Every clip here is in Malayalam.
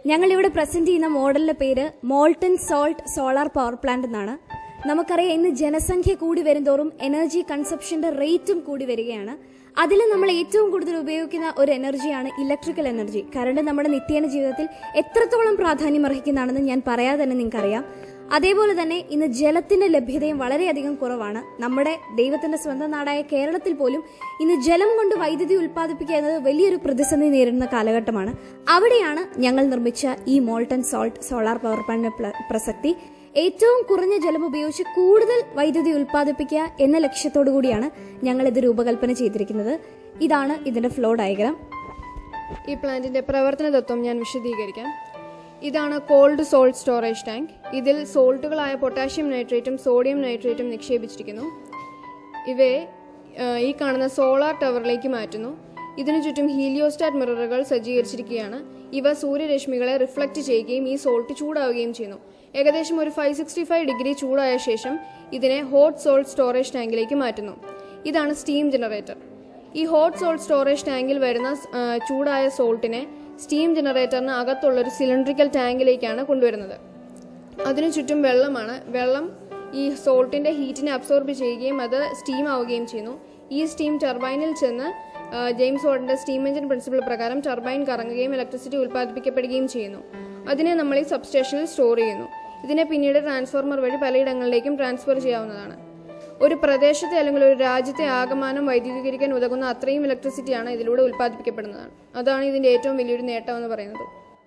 ഞങ്ങൾ ഇവിടെ പ്രസന്റ് ചെയ്യുന്ന മോഡലിന്റെ പേര് molten salt solar power plant എന്നാണ് നമുക്കറിയാം ഇന്ന് ജനസംഖ്യ കൂടി വരുന്തോറും എനർജി കൺസപ്ഷന്റെ റേറ്റും കൂടി വരികയാണ് അതിൽ നമ്മൾ ഏറ്റവും കൂടുതൽ ഉപയോഗിക്കുന്ന ഒരു എനർജിയാണ് ഇലക്ട്രിക്കൽ എനർജി കറണ്ട് നമ്മുടെ നിത്യേന ജീവിതത്തിൽ എത്രത്തോളം പ്രാധാന്യം അർഹിക്കുന്നതാണെന്ന് ഞാൻ പറയാതെ തന്നെ നിങ്ങൾക്കറിയാം അതേപോലെ തന്നെ ഇന്ന് ജലത്തിന്റെ ലഭ്യതയും വളരെയധികം കുറവാണ് നമ്മുടെ ദൈവത്തിന്റെ സ്വന്തം നാടായ കേരളത്തിൽ പോലും ഇന്ന് ജലം കൊണ്ട് വൈദ്യുതി ഉൽപ്പാദിപ്പിക്കുക എന്നത് വലിയൊരു പ്രതിസന്ധി നേരിടുന്ന കാലഘട്ടമാണ് അവിടെയാണ് ഞങ്ങൾ നിർമ്മിച്ച ഈ molten salt solar power plant പ്രസക്തി ഏറ്റവും കുറഞ്ഞ ജലം ഉപയോഗിച്ച് കൂടുതൽ വൈദ്യുതി ഉൽപ്പാദിപ്പിക്കുക എന്ന ലക്ഷ്യത്തോടു കൂടിയാണ് ഞങ്ങൾ ഇത് രൂപകൽപ്പന ചെയ്തിരിക്കുന്നത് ഇതാണ് ഇതിന്റെ ഫ്ലോ ഡയഗ്രാം ഈ പ്ലാന്റിന്റെ പ്രവർത്തന തത്വം ഞാൻ വിശദീകരിക്കാം ഇതാണ് കോൾഡ് സോൾട്ട് സ്റ്റോറേജ് ടാങ്ക് ഇതിൽ സോൾട്ടുകളായ പൊട്ടാഷ്യം നൈട്രേറ്റും സോഡിയം നൈട്രേറ്റും നിക്ഷേപിച്ചിരിക്കുന്നു ഇവയെ ആ, ഈ കാണുന്ന സോളാർ ടവറിലേക്ക് മാറ്റുന്നു ഇതിനു ചുറ്റും ഹീലിയോസ്റ്റാറ്റ് മിററുകൾ സജ്ജീകരിച്ചിരിക്കുകയാണ് ഇവ സൂര്യരശ്മികളെ റിഫ്ലക്റ്റ് ചെയ്യുകയും ഈ സോൾട്ട് ചൂടാവുകയും ചെയ്യുന്നു ഏകദേശം ഒരു ഫൈവ് സിക്സ്റ്റി ഫൈവ് ഡിഗ്രി ചൂടായ ശേഷം ഇതിനെ ഹോട്ട് സോൾട്ട് സ്റ്റോറേജ് ടാങ്കിലേക്ക് മാറ്റുന്നു ഇതാണ് സ്റ്റീം ജനറേറ്റർ ഈ ഹോട്ട് സോൾട്ട് സ്റ്റോറേജ് ടാങ്കിൽ വരുന്ന ആ, ചൂടായ സോൾട്ടിനെ സ്റ്റീം ജനറേറ്ററിന് അകത്തുള്ള ഒരു സിലിണ്ടറിക്കൽ ടാങ്കിലേക്കാണ് കൊണ്ടുവരുന്നത് അതിനു ചുറ്റും വെള്ളമാണ് വെള്ളം ഈ സോൾട്ടിന്റെ ഹീറ്റിനെ അബ്സോർബ് ചെയ്യുകയും അത് സ്റ്റീം ആവുകയും ചെയ്യുന്നു ഈ സ്റ്റീം ടർബൈനിൽ ചെന്ന് ആ, ജെയിംസ് വാട്ടിന്റെ സ്റ്റീം എഞ്ചിൻ പ്രിൻസിപ്പിൾ പ്രകാരം ടർബൈൻ കറങ്ങുകയും ഇലക്ട്രിസിറ്റി ഉൽപ്പാദിപ്പിക്കപ്പെടുകയും ചെയ്യുന്നു അതിനെ നമ്മൾ ഈ സബ്സ്റ്റേഷനിൽ സ്റ്റോർ ചെയ്യുന്നു ഇതിനെ പിന്നീട് ട്രാൻസ്ഫോർമർ വഴി പലയിടങ്ങളിലേക്കും ട്രാൻസ്ഫർ ചെയ്യാവുന്നതാണ് ഒരു പ്രദേശത്തെ അല്ലെങ്കിൽ ഒരു രാജ്യത്തെ ആകമാനം വൈദ്യുതീകരിക്കാൻ ഉതകുന്ന അത്രയും ഇലക്ട്രിസിറ്റിയാണ് ഇതിലൂടെ ഉൽപ്പാദിപ്പിക്കപ്പെടുന്നതാണ് അതാണ് ഇതിന്റെ ഏറ്റവും വലിയൊരു നേട്ടം എന്ന് പറയുന്നത്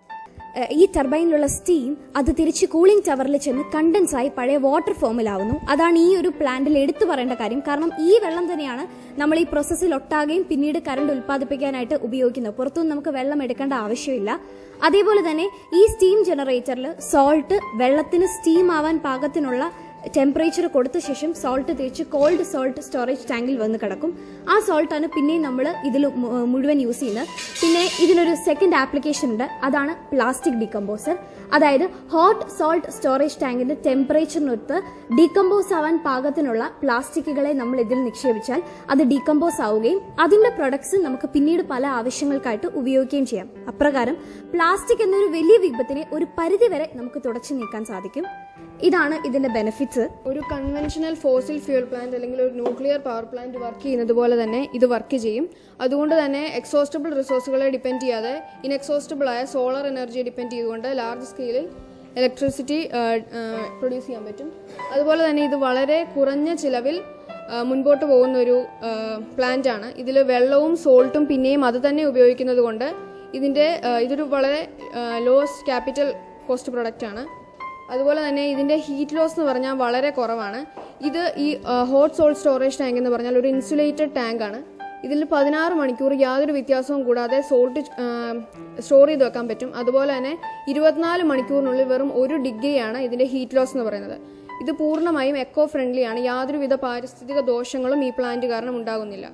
ഏഹ് ഈ ടർബൈനിലുള്ള സ്റ്റീം അത് തിരിച്ച് കൂളിംഗ് ടവറിൽ ചെന്ന് കണ്ടൻസ് ആയി പഴയ വാട്ടർ ഫോമിലാവുന്നു അതാണ് ഈ ഒരു പ്ലാന്റിൽ എടുത്തു പറയേണ്ട കാര്യം കാരണം ഈ വെള്ളം തന്നെയാണ് നമ്മൾ ഈ പ്രോസസ്സിൽ ഒട്ടാകെയും പിന്നീട് കറണ്ട് ഉൽപ്പാദിപ്പിക്കാനായിട്ട് ഉപയോഗിക്കുന്നത് പുറത്തുനിന്ന് നമുക്ക് വെള്ളം എടുക്കേണ്ട ആവശ്യമില്ല അതേപോലെ തന്നെ ഈ സ്റ്റീം ജനറേറ്ററിൽ സോൾട്ട് വെള്ളത്തിന് സ്റ്റീം ആവാൻ പാകത്തിനുള്ള ടെമ്പറേച്ചർ കൊടുത്ത ശേഷം സോൾട്ട് തിരിച്ച് കോൾഡ് സോൾട്ട് സ്റ്റോറേജ് ടാങ്കിൽ വന്ന് കിടക്കും ആ സോൾട്ടാണ് പിന്നെയും നമ്മൾ ഇതിൽ മുഴുവൻ യൂസ് ചെയ്യുന്നത് പിന്നെ ഇതിനൊരു സെക്കൻഡ് ആപ്ലിക്കേഷൻ ഉണ്ട് അതാണ് പ്ലാസ്റ്റിക് ഡീകമ്പോസർ അതായത് ഹോട്ട് സോൾട്ട് സ്റ്റോറേജ് ടാങ്കിന്റെ ടെമ്പറേച്ചറിനൊത്ത് ഡീകമ്പോസ് ആവാൻ പാകത്തിനുള്ള പ്ലാസ്റ്റിക്കുകളെ നമ്മൾ ഇതിൽ നിക്ഷേപിച്ചാൽ അത് ഡീകമ്പോസ് ആവുകയും അതിന്റെ പ്രൊഡക്ട്സ് നമുക്ക് പിന്നീട് പല ആവശ്യങ്ങൾക്കായിട്ട് ഉപയോഗിക്കുകയും ചെയ്യാം അപ്രകാരം പ്ലാസ്റ്റിക് എന്നൊരു വലിയ വിപത്തിനെ ഒരു പരിധിവരെ നമുക്ക് തുടച്ചു നീക്കാൻ സാധിക്കും ഇതാണ് ഇതിന്റെ ബെനിഫിറ്റ്സ് ഒരു കൺവെൻഷണൽ ഫോസിൽ ഫ്യൂൽ പ്ലാന്റ് അല്ലെങ്കിൽ ഒരു ന്യൂക്ലിയർ പവർ പ്ലാന്റ് വർക്ക് ചെയ്യുന്നത് പോലെ തന്നെ ഇത് വർക്ക് ചെയ്യും അതുകൊണ്ട് തന്നെ എക്സോസ്റ്റബിൾ റിസോഴ്സുകളെ ഡിപ്പെൻഡ് ചെയ്യാതെ ഇൻഎക്സോസ്റ്റബിൾ ആയ സോളാർ എനർജിയെ ഡിപ്പെൻഡ് ചെയ്തുകൊണ്ട് ലാർജ് സ്കെയിലിൽ ഇലക്ട്രിസിറ്റി പ്രൊഡ്യൂസ് ചെയ്യാൻ പറ്റും അതുപോലെ തന്നെ ഇത് വളരെ കുറഞ്ഞ ചിലവിൽ ആ, മുൻപോട്ട് പോകുന്ന ഒരു പ്ലാന്റ് ആണ് ഇതിൽ വെള്ളവും സോൾട്ടും പിന്നെയും അത് തന്നെ ഉപയോഗിക്കുന്നത് കൊണ്ട് ഇതിൻ്റെ ആ, ഇതൊരു വളരെ ലോസ് ക്യാപിറ്റൽ കോസ്റ്റ് പ്രൊഡക്റ്റ് ആണ് അതുപോലെ തന്നെ ഇതിന്റെ ഹീറ്റ് ലോസ് എന്ന് പറഞ്ഞാൽ വളരെ കുറവാണ് ഇത് ഈ ഹോട്ട് സോൾട്ട് സ്റ്റോറേജ് ടാങ്ക് എന്ന് പറഞ്ഞാൽ ഒരു ഇൻസുലേറ്റഡ് ടാങ്ക് ആണ് ഇതിൽ പതിനാറ് മണിക്കൂർ യാതൊരു വ്യത്യാസവും കൂടാതെ സോൾട്ട് സ്റ്റോർ ചെയ്ത് വെക്കാൻ പറ്റും അതുപോലെ തന്നെ ഇരുപത്തിനാല് മണിക്കൂറിനുള്ളിൽ വെറും ഒരു ഡിഗ്രിയാണ് ഇതിന്റെ ഹീറ്റ് ലോസ് എന്ന് പറയുന്നത് ഇത് പൂർണ്ണമായും എക്കോ ഫ്രണ്ട്ലി ആണ് യാതൊരുവിധ പാരിസ്ഥിതിക ദോഷങ്ങളും ഈ പ്ലാന്റ് കാരണം ഉണ്ടാകുന്നില്ല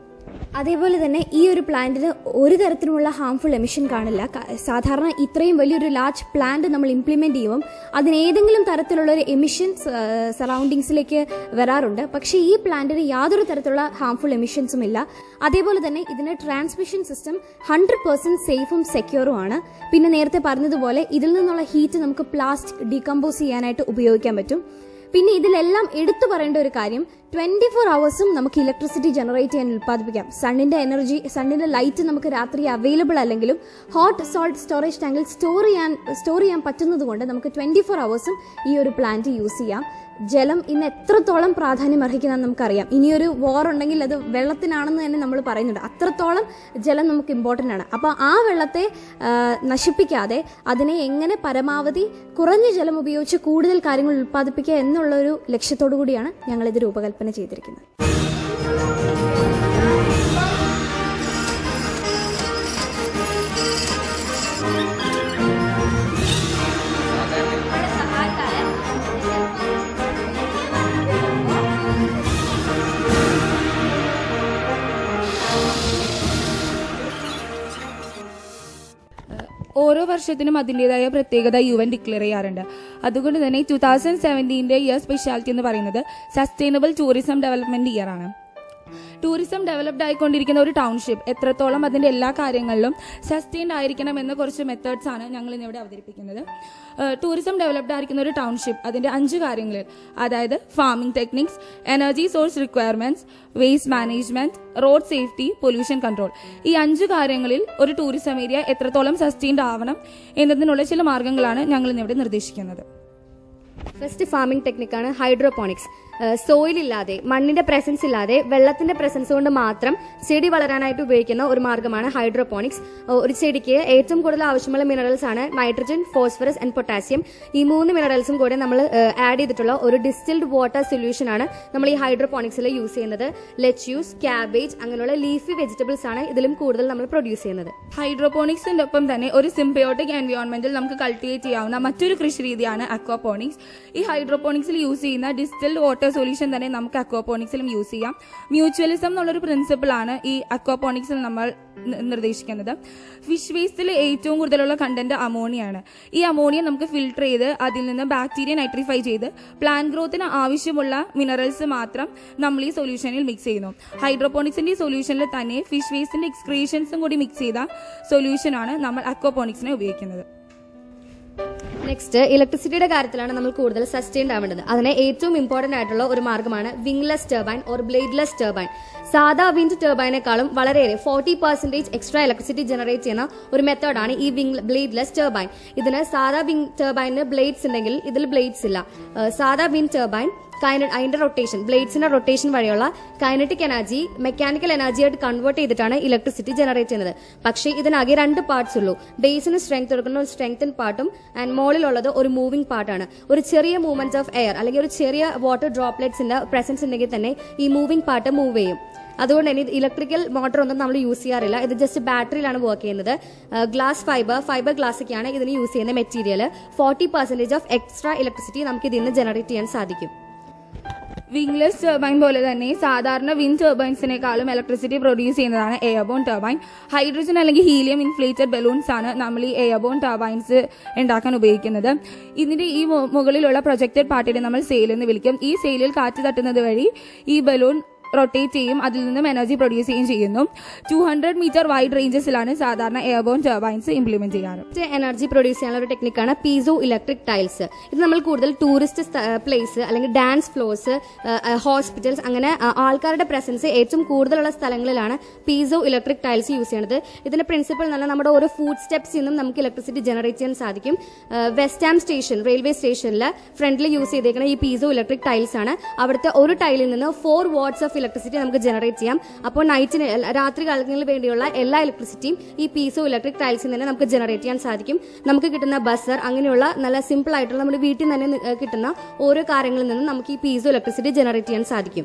അതേപോലെ തന്നെ ഈ ഒരു പ്ലാന്റിന് ഒരു തരത്തിലുമുള്ള ഹാംഫുൾ എമിഷൻ കാണില്ല ക- സാധാരണ ഇത്രയും വലിയൊരു ലാർജ് പ്ലാന്റ് നമ്മൾ ഇംപ്ലിമെന്റ് ചെയ്യുമ്പോൾ അതിന് ഏതെങ്കിലും തരത്തിലുള്ള ഒരു എമിഷൻ സറൗണ്ടിങ്സിലേക്ക് വരാറുണ്ട് പക്ഷേ ഈ പ്ലാന്റിന് യാതൊരു തരത്തിലുള്ള ഹാംഫുൾ എമിഷൻസും ഇല്ല അതേപോലെ തന്നെ ഇതിന് ട്രാൻസ്മിഷൻ സിസ്റ്റം ഹൺഡ്രഡ് പെർസെന്റ് സേഫും സെക്യൂറും ആണ് പിന്നെ നേരത്തെ പറഞ്ഞതുപോലെ ഇതിൽ നിന്നുള്ള ഹീറ്റ് നമുക്ക് പ്ലാസ്റ്റിക് ഡീകമ്പോസ് ചെയ്യാനായിട്ട് ഉപയോഗിക്കാൻ പറ്റും പിന്നെ ഇതിലെല്ലാം എടുത്തു പറയേണ്ട ഒരു കാര്യം ട്വന്റി ഫോർ അവേഴ്സും നമുക്ക് ഇലക്ട്രിസിറ്റി ജനറേറ്റ് ചെയ്യാൻ ഉൽപ്പാദിപ്പിക്കാം സണ്ണിന്റെ എനർജി സണ്ണിന്റെ ലൈറ്റ് നമുക്ക് രാത്രി അവൈലബിൾ അല്ലെങ്കിലും ഹോട്ട് സോൾട്ട് സ്റ്റോറേജ് ടാങ്കിൽ സ്റ്റോർ ചെയ്യാൻ സ്റ്റോർ ചെയ്യാൻ പറ്റുന്നത് കൊണ്ട് നമുക്ക് ട്വന്റി ഫോർ അവേഴ്സും ഈ ഒരു പ്ലാന്റ് യൂസ് ചെയ്യാം ജലം ഇന്ന് എത്രത്തോളം പ്രാധാന്യം അർഹിക്കുന്നതെന്ന് നമുക്കറിയാം ഇനിയൊരു വോർ ഉണ്ടെങ്കിൽ അത് വെള്ളത്തിനാണെന്ന് തന്നെ നമ്മൾ പറയുന്നുണ്ട് അത്രത്തോളം ജലം നമുക്ക് ഇമ്പോർട്ടൻ്റ് ആണ് അപ്പോൾ ആ വെള്ളത്തെ ആ, നശിപ്പിക്കാതെ അതിനെ എങ്ങനെ പരമാവധി കുറഞ്ഞ ജലം ഉപയോഗിച്ച് കൂടുതൽ കാര്യങ്ങൾ ഉൽപ്പാദിപ്പിക്കുക എന്നുള്ള ഒരു ലക്ഷ്യത്തോടു കൂടിയാണ് ഞങ്ങൾ ഇത് രൂപകൽപ്പന ചെയ്തിരിക്കുന്നത് ഓരോ വർഷത്തിനും അതിൻ്റെതായ പ്രത്യേകത യു എൻ ഡിക്ലെയർ ചെയ്യാറുണ്ട് അതുകൊണ്ട് തന്നെ ടൂ തൗസൻഡ് സെവൻറ്റീൻ്റെ ഇയർ സ്പെഷ്യാലിറ്റി എന്ന് പറയുന്നത് സസ്റ്റൈനബിൾ ടൂറിസം ഡെവലപ്മെന്റ് ഇയർ ആണ് ടൂറിസം ഡെവലപ്ഡ് ആയിക്കൊണ്ടിരിക്കുന്ന ഒരു ടൗൺഷിപ്പ് എത്രത്തോളം അതിന്റെ എല്ലാ കാര്യങ്ങളിലും സസ്റ്റെയിൻഡ് ആയിരിക്കണം എന്ന കുറച്ച് മെത്തേഡ്സ് ആണ് ഞങ്ങൾ ഇന്നിവിടെ അവതരിപ്പിക്കുന്നത് ടൂറിസം ഡെവലപ്ഡ് ആയിരിക്കുന്ന ഒരു ടൗൺഷിപ്പ് അതിന്റെ അഞ്ച് കാര്യങ്ങളിൽ അതായത് farming techniques energy source requirements waste management road safety pollution control ഈ അഞ്ച് കാര്യങ്ങളിൽ ഒരു ടൂറിസം ഏരിയ എത്രത്തോളം സസ്റ്റെയിൻഡ് ആവണം എന്നതിനുള്ള ചില മാർഗങ്ങളാണ് ഞങ്ങൾ ഇന്നിവിടെ നിർദ്ദേശിക്കുന്നത് ഫസ്റ്റ് ഫാമിംഗ് ടെക്നിക്കാണ് ഹൈഡ്രോപോണിക്സ് സോയിൽ ഇല്ലാതെ മണ്ണിന്റെ പ്രസൻസ് ഇല്ലാതെ വെള്ളത്തിന്റെ പ്രസൻസ് കൊണ്ട് മാത്രം ചെടി വളരാനായിട്ട് ഉപയോഗിക്കുന്ന ഒരു മാർഗ്ഗമാണ് ഹൈഡ്രോപോണിക്സ് ഒരു ചെടിക്ക് ഏറ്റവും കൂടുതൽ ആവശ്യമുള്ള മിനറൽസ് ആണ് നൈട്രജൻ ഫോസ്ഫറസ് ആൻഡ് പൊട്ടാസ്യം ഈ മൂന്ന് മിനറൽസും കൂടെ നമ്മൾ ആഡ് ചെയ്തിട്ടുള്ള ഒരു ഡിസ്റ്റിൽഡ് വാട്ടർ സൊല്യൂഷൻ ആണ് നമ്മൾ ഈ ഹൈഡ്രോപോണിക്സിൽ യൂസ് ചെയ്യുന്നത് ലെറ്റ്യൂസ് ക്യാബേജ് അങ്ങനെയുള്ള ലീഫി വെജിറ്റബിൾസ് ആണ് ഇതിലും കൂടുതൽ നമ്മൾ പ്രൊഡ്യൂസ് ചെയ്യുന്നത് ഹൈഡ്രോപോണിക്സിന്റെ ഒപ്പം തന്നെ ഒരു സിംബയോട്ടിക് എൻവയോൺമെന്റിൽ നമുക്ക് കൾട്ടിവേറ്റ് ചെയ്യാവുന്ന മറ്റൊരു കൃഷി രീതിയാണ് അക്വാപോണിക്സ് ഈ ഹൈഡ്രോപോണിക്സിൽ യൂസ് ചെയ്യുന്ന ഡിസ്റ്റിൽഡ് വാട്ടർ സൊല്യൂഷൻ തന്നെ നമുക്ക് അക്വാപോണിക്സിലും യൂസ് ചെയ്യാം മ്യൂച്വലിസം എന്നുള്ളൊരു പ്രിൻസിപ്പിൾ ആണ് ഈ അക്വാപോണിക്സിൽ നമ്മൾ നി- നിർദ്ദേശിക്കുന്നത് ഫിഷ് വേസ്റ്റിൽ ഏറ്റവും കൂടുതലുള്ള കണ്ടന്റ് അമോണിയാണ് ഈ അമോണിയ നമുക്ക് ഫിൽട്ടർ ചെയ്ത് അതിൽ നിന്ന് ബാക്ടീരിയ നൈട്രിഫൈ ചെയ്ത് പ്ലാന്റ് ഗ്രോത്തിന് ആവശ്യമുള്ള മിനറൽസ് മാത്രം നമ്മൾ ഈ സൊല്യൂഷനിൽ മിക്സ് ചെയ്യുന്നു ഹൈഡ്രോപോണിക്സിന്റെ ഈ സൊല്യൂഷനിൽ തന്നെ ഫിഷ് വേസ്റ്റിന്റെ എക്സ്ക്രീഷൻസും കൂടി മിക്സ് ചെയ്ത സൊല്യൂഷനാണ് നമ്മൾ അക്വാപോണിക്സിനെ ഉപയോഗിക്കുന്നത് നെക്സ്റ്റ് ഇലക്ട്രിസിറ്റിയുടെ കാര്യത്തിലാണ് നമ്മൾ കൂടുതൽ സസ്റ്റെയിൻഡ് ആവേണ്ടത് അതിന് ഏറ്റവും ഇമ്പോർട്ടന്റ് ആയിട്ടുള്ള ഒരു മാർഗ്ഗമാണ് wingless turbine or bladeless turbine സാധാ വിൻഡ് ടർബൈനേക്കാളും വളരെയേറെ forty percentage extra electricity generate ചെയ്യുന്ന ഒരു മെത്തേഡാണ് ഈ വിംഗ് ബ്ലേഡ്ലെസ് ടർബൈൻ ഇതിന് സാധാ വിംഗ് ടർബൈനിന് ബ്ലേഡ്സ് ഉണ്ടെങ്കിൽ ഇതിൽ ബ്ലേഡ്സ് ഇല്ല ഏഹ് സാധാ വിൻഡ് ടർബൈൻ കൈന അതിന്റെ റൊട്ടേഷൻ ബ്ലേഡ്സിന്റെ റൊട്ടേഷൻ വഴിയുള്ള കൈനറ്റിക് എനർജി മെക്കാനിക്കൽ എനർജിയായിട്ട് കൺവേർട്ട് ചെയ്തിട്ടാണ് ഇലക്ട്രിസിറ്റി ജനറേറ്റ് ചെയ്യുന്നത് പക്ഷേ ഇതിനാകെ രണ്ട് പാർട്സ് ഉള്ളൂ ബേസിന് സ്ട്രെങ്ത് കൊടുക്കുന്ന ഒരു സ്ട്രെങ്തൻ പാർട്ടും ആൻഡ് മോളിലുള്ളത് ഒരു മൂവിംഗ് പാർട്ടാണ് ഒരു ചെറിയ മൂവ്മെന്റ് ഓഫ് എയർ അല്ലെങ്കിൽ ഒരു ചെറിയ വാട്ടർ ഡ്രോപ്ലെറ്റ്സിന്റെ പ്രസൻസ് ഉണ്ടെങ്കിൽ തന്നെ ഈ മൂവിംഗ് പാർട്ട് മൂവ് ചെയ്യും അതുകൊണ്ട് തന്നെ ഇലക്ട്രിക്കൽ മോട്ടർ ഒന്നും നമ്മൾ യൂസ് ചെയ്യാറില്ല ഇത് ജസ്റ്റ് ബാറ്ററിയിലാണ് വർക്ക് ചെയ്യുന്നത് ഗ്ലാസ് ഫൈബർ ഫൈബർ ഗ്ലാസ് ഒക്കെയാണ് ഇതിന് യൂസ് ചെയ്യുന്ന material forty percentage of extra electricity നമുക്ക് ഇതിൽ നിന്ന് ജനറേറ്റ് ചെയ്യാൻ സാധിക്കും വിംഗ്ലെസ് ടർബൈൻ പോലെ തന്നെ സാധാരണ വിൻഡ് ടർബൈൻസിനേക്കാളും ഇലക്ട്രിസിറ്റി പ്രൊഡ്യൂസ് ചെയ്യുന്നതാണ് എയർബോൺ ടർബൈൻ ഹൈഡ്രജൻ അല്ലെങ്കിൽ ഹീലിയം ഇൻഫ്ലേറ്റഡ് ബലൂൺസ് ആണ് നമ്മൾ ഈ എയർബോൺ ടർബൈൻസ് ഉണ്ടാക്കാൻ ഉപയോഗിക്കുന്നത് ഇതിന്റെ ഈ മു- മുകളിലുള്ള പ്രൊജക്റ്റഡ് പാർട്ടിനെ നമ്മൾ സെയിൽ എന്ന് വിളിക്കും ഈ സെയിലിൽ കാറ്റ് തട്ടുന്നത് വഴി ഈ ബലൂൺ റൊട്ടേറ്റ് ചെയ്യും അതിൽ നിന്നും എനർജി പ്രൊഡ്യൂസ് ചെയ്യുകയും ചെയ്യുന്നു ടു ഹൺഡ്രഡ് മീറ്റർ വൈഡ് റേഞ്ചസിലാണ് സാധാരണ എയർബോൺ ടർബൈൻസ് ഇംപ്ലിമെന്റ് ചെയ്യാറ് എനർജി പ്രൊഡ്യൂസ് ചെയ്യാനുള്ള ഒരു ടെക്നിക്കാണ് പീസോ ഇലക്ട്രിക് ടൈൽസ് ഇത് നമ്മൾ കൂടുതൽ ടൂറിസ്റ്റ് പ്ലേസ് അല്ലെങ്കിൽ ഡാൻസ് ഫ്ലോർസ് ഹോസ്പിറ്റൽസ് അങ്ങനെ ആ, ആൾക്കാരുടെ പ്രസൻസ് ഏറ്റവും കൂടുതലുള്ള സ്ഥലങ്ങളിലാണ് പീസോ ഇലക്ട്രിക് ടൈൽസ് യൂസ് ചെയ്യുന്നത് ഇതിന്റെ പ്രിൻസിപ്പൾ എന്ന് പറഞ്ഞാൽ നമ്മുടെ ഓരോ ഫുഡ് സ്റ്റെപ്സിൽ നിന്നും നമുക്ക് ഇലക്ട്രിസിറ്റി ജനറേറ്റ് ചെയ്യാൻ സാധിക്കും വെസ്റ്റാം സ്റ്റേഷൻ റെയിൽവേ സ്റ്റേഷനിൽ ഫ്രണ്ടിൽ യൂസ് ചെയ്തേക്കുന്ന ഈ പീസോ ഇലക്ട്രിക് ടൈൽസ് ആണ് അവിടുത്തെ ഒരു ടൈലിൽ നിന്ന് ഫോർ വാട്ട്സ് ഓഫ് ഇലക്ട്രിസിറ്റി നമുക്ക് ജനറേറ്റ് ചെയ്യാം അപ്പോൾ നൈറ്റിന് രാത്രി കാലങ്ങളിൽ വേണ്ടിയുള്ള എല്ലാ ഇലക്ട്രിസിറ്റിയും ഈ പീസോ ഇലക്ട്രിക് ടൈൽസിൽ നിന്ന് നമുക്ക് ജനറേറ്റ് ചെയ്യാൻ സാധിക്കും നമുക്ക് കിട്ടുന്ന ബസർ അങ്ങനെയുള്ള നല്ല സിമ്പിൾ ആയിട്ടുള്ള നമ്മുടെ വീട്ടിൽ നിന്ന് തന്നെ നി- ഏഹ് കിട്ടുന്ന ഓരോ കാര്യങ്ങളിൽ നിന്നും നമുക്ക് ഈ പീസോ ഇലക്ട്രിസിറ്റി ജനറേറ്റ് ചെയ്യാൻ സാധിക്കും